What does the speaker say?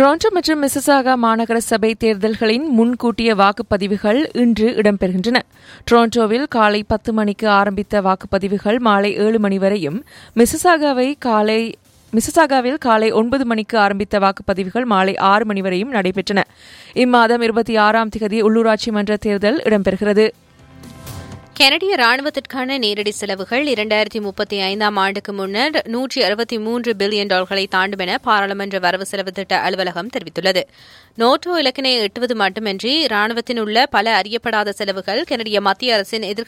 Toronto மற்றும் Mississauga மாநகர சபை தேர்தல்களின் முன்கூட்டிய வாக்குப்பதிவுகள் இன்று இடம்பெறுகின்றன டொரண்டோவில் காலை பத்து மணிக்கு ஆரம்பித்த வாக்குப்பதிவுகள் மாலை ஏழு மணி வரையும் மிசிசாகாவை காலை மிசிசாகாவில் காலை ஒன்பது மணிக்கு ஆரம்பித்த வாக்குப்பதிவுகள் மாலை ஆறு மணி வரையும் நடைபெற்றன இம்மாதம் இருபத்தி ஆறாம் தேதி உள்ளூராட்சி மன்ற தேர்தல் இடம்பெறுகிறது கனடிய ராணுவத்திற்கான நேரடி செலவுகள் இரண்டாயிரத்தி முப்பத்தி ஐந்தாம் ஆண்டுக்கு முன்னர் நூற்றி அறுபத்தி மூன்று பில்லியன் டாலர்களை தாண்டும் என பாராளுமன்ற வரவு செலவு திட்ட அலுவலகம் தெரிவித்துள்ளது நோட்டோ இலக்கினை எட்டுவது மட்டுமின்றி ராணுவத்தின் உள்ள பல அறியப்படாத செலவுகள் கனடிய மத்திய அரசின் எதிர்கால